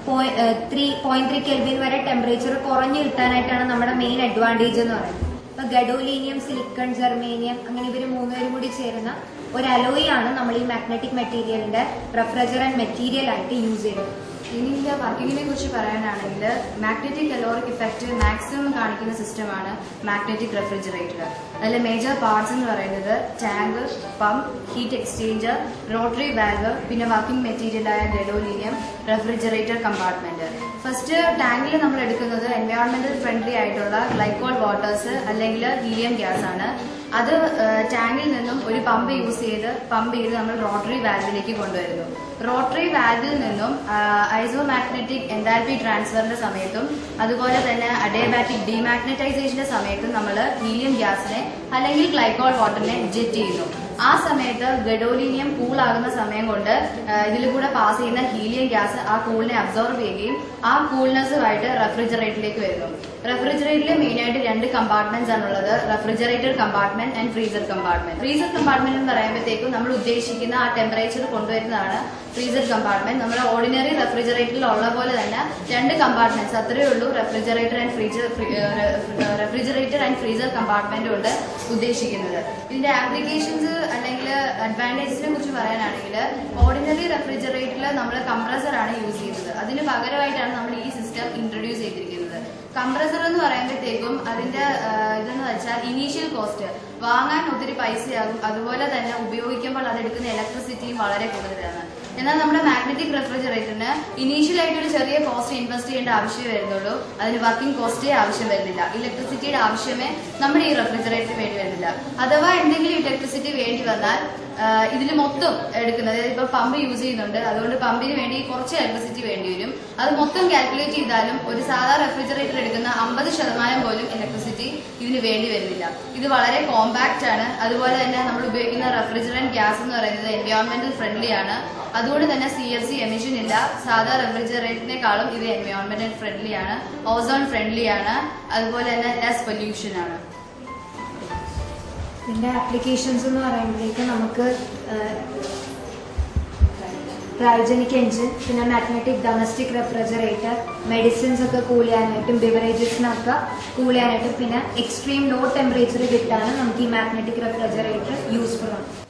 ത്രീ പോയിന്റ് ത്രീ കെൽവിൻ വരെ ടെമ്പറേച്ചർ കുറഞ്ഞു കിട്ടാനായിട്ടാണ് നമ്മുടെ മെയിൻ അഡ്വാൻറ്റേജ് എന്ന് പറയുന്നത് ഇപ്പൊ ഗഡോലീനിയം സിലിക്കൺ ജെർമേനിയം അങ്ങനെ ഇവർ മൂന്നുപേരും കൂടി ചേരുന്ന ഒരു അലോയി ആണ് നമ്മൾ ഈ മാഗ്നറ്റിക് മെറ്റീരിയലിന്റെ റെഫ്രിജറന്റ് മെറ്റീരിയൽ ആയിട്ട് യൂസ് ചെയ്യുന്നത് ഇനി ഇതിന്റെ വർക്കിങ്ങിനെ കുറിച്ച് പറയാനാണെങ്കിൽ മാഗ്നറ്റിക് കലോറിക് ഇഫക്റ്റ് മാക്സിമം കാണിക്കുന്ന സിസ്റ്റമാണ് മാഗ്നറ്റിക് റെഫ്രിജറേറ്റർ അതിൽ മേജർ പാർട്സ് എന്ന് പറയുന്നത് tank pump heat exchanger rotary valve പിന്നെ വർക്കിംഗ് മെറ്റീരിയലായ ഗഡോലീനിയം റെഫ്രിജറേറ്റർ കമ്പാർട്ട്മെന്റ് ഫസ്റ്റ് ടാങ്കിൽ നമ്മൾ എടുക്കുന്നത് എൻവയോൺമെന്റൽ ഫ്രണ്ട്ലി ആയിട്ടുള്ള ഗ്ലൈക്കോൾ വാട്ടേഴ്സ് അല്ലെങ്കിൽ ഹീലിയം ഗ്യാസ് ആണ് അത് ടാങ്കിൽ നിന്നും ഒരു പമ്പ് യൂസ് ചെയ്ത് പമ്പ് ചെയ്ത് നമ്മൾ റോട്ടറി വാൽവിലേക്ക് കൊണ്ടുവരുന്നു റോട്ടറി വാൽവിൽ നിന്നും ഐസോമാഗ്നറ്റിക് എൻതാൽപി ട്രാൻസ്ഫറിന്റെ സമയത്തും അതുപോലെ തന്നെ അഡേബാറ്റിക് ഡീമാഗ്നറ്റൈസേഷന്റെ സമയത്തും നമ്മൾ ഹീലിയം ഗ്യാസിനെ അല്ലെങ്കിൽ ഗ്ലൈക്കോൾ വാട്ടറിനെ ജെറ്റ് ചെയ്യുന്നു ആ സമയത്ത് ഗഡോലീനിയം കൂളാകുന്ന സമയം കൊണ്ട് ഇതിൽ കൂടെ പാസ് ചെയ്യുന്ന ഹീലിയം ഗ്യാസ് ആ കൂളിനെ അബ്സോർബ് ചെയ്യുകയും ആ കൂൾനെസ്സുമായിട്ട് റെഫ്രിജറേറ്ററിലേക്ക് വരുന്നു റെഫ്രിജറേറ്ററിൽ മെയിൻ ആയിട്ട് രണ്ട് കമ്പാർട്ട്മെന്റ്സ് ആണുള്ളത് refrigerator compartment and freezer compartment freezer compartment എന്ന് പറയുമ്പോഴത്തേക്കും നമ്മൾ ഉദ്ദേശിക്കുന്ന ആ ടെമ്പറേച്ചർ കൊണ്ടുവരുന്നതാണ് ഫ്രീസർ കമ്പാർട്ട്മെന്റ് നമ്മുടെ ഓർഡിനറി റെഫ്രിജറേറ്ററിൽ ഉള്ള പോലെ തന്നെ രണ്ട് കമ്പാർട്ട്മെന്റ്സ് അത്രയേ ഉള്ളൂ refrigerator and freezer refrigerator and freezer compartment കൊണ്ട് ഉദ്ദേശിക്കുന്നത് ഇതിന്റെ ആപ്ലിക്കേഷൻസ് അല്ലെങ്കിൽ അഡ്വാൻറ്റേജസിനെ കുറിച്ച് പറയാനാണെങ്കിൽ ഓർഡിനറി റെഫ്രിജറേറ്ററിൽ നമ്മൾ കംപ്രസർ ആണ് യൂസ് ചെയ്യുന്നത് അതിന് പകരമായിട്ടാണ് നമ്മൾ ഈ സിസ്റ്റം ഇൻട്രൊഡ്യൂസ് ചെയ്തിരിക്കുന്നത് കംപ്രസർ എന്ന് പറയുമ്പോഴത്തേക്കും അതിന്റെ ആ, ഇതെന്ന് വെച്ചാൽ ഇനീഷ്യൽ കോസ്റ്റ് വാങ്ങാൻ ഒത്തിരി പൈസയാകും അതുപോലെ തന്നെ ഉപയോഗിക്കുമ്പോൾ അതെടുക്കുന്ന ഇലക്ട്രിസിറ്റിയും വളരെ കൂടുതലാണ് എന്നാൽ നമ്മുടെ മാഗ്നറ്റിക് റെഫ്രിജറേറ്ററിന് ഇനീഷ്യൽ ആയിട്ട് ഒരു ചെറിയ കോസ്റ്റ് ഇൻവെസ്റ്റ് ചെയ്യേണ്ട ആവശ്യമേ വരുന്നുള്ളൂ അതിന് വർക്കിംഗ് കോസ്റ്റേ ആവശ്യം വരുന്നില്ല ഇലക്ട്രിസിറ്റിയുടെ ആവശ്യമേ നമ്മുടെ ഈ റെഫ്രിജറേറ്ററിന് വേണ്ടി വരുന്നില്ല അഥവാ എന്തെങ്കിലും ഇലക്ട്രിസിറ്റി വേണ്ടി വന്നാൽ ഇതിൽ മൊത്തം എടുക്കുന്നത് അതായത് ഇപ്പൊ പമ്പ് യൂസ് ചെയ്യുന്നുണ്ട് അതുകൊണ്ട് പമ്പിന് വേണ്ടി കുറച്ച് ഇലക്ട്രിസിറ്റി വേണ്ടി വരും അത് മൊത്തം കാൽക്കുലേറ്റ് ചെയ്താലും ഒരു സാധാ റെഫ്രിജറേറ്റർ എടുക്കുന്ന അമ്പത് ശതമാനം പോലും ഇലക്ട്രിസിറ്റി ഇതിന് വേണ്ടി വരുന്നില്ല ഇത് വളരെ കോമ്പാക്റ്റ് ആണ് അതുപോലെ തന്നെ നമ്മൾ ഉപയോഗിക്കുന്ന റെഫ്രിജറന്റ് ഗ്യാസ് എന്ന് പറയുന്നത് എൻവയോൺമെന്റൽ ഫ്രണ്ട്ലി ആണ് അതുകൊണ്ട് തന്നെ സി എഫ് സി എമിഷൻ ഇല്ല സാധാ റെഫ്രിജറേറ്ററിനേക്കാളും ഇത് എൻവയോൺമെന്റൽ ഫ്രണ്ട്ലി ആണ് ഓസോൺ ഫ്രണ്ട്ലി ആണ് അതുപോലെ തന്നെ ലെസ് പൊല്യൂഷൻ ആണ് ഇതിന്റെ ആപ്ലിക്കേഷൻസ് എന്ന് പറയുമ്പോഴേക്കും നമുക്ക് ക്രയോജനിക് എഞ്ചിൻ പിന്നെ മാഗ്നറ്റിക് ഡൊമസ്റ്റിക് റെഫ്രിജറേറ്റർ മെഡിസിൻസ് ഒക്കെ കൂൾ ചെയ്യാനായിട്ടും ബിവറേജസിനൊക്കെ കൂൾ ചെയ്യാനായിട്ടും പിന്നെ എക്സ്ട്രീം ലോ ടെമ്പറേച്ചർ കിട്ടാനും നമുക്ക് ഈ മാഗ്നറ്റിക് റെഫ്രിജറേറ്റർ യൂസ്ഫുൾ ആണ്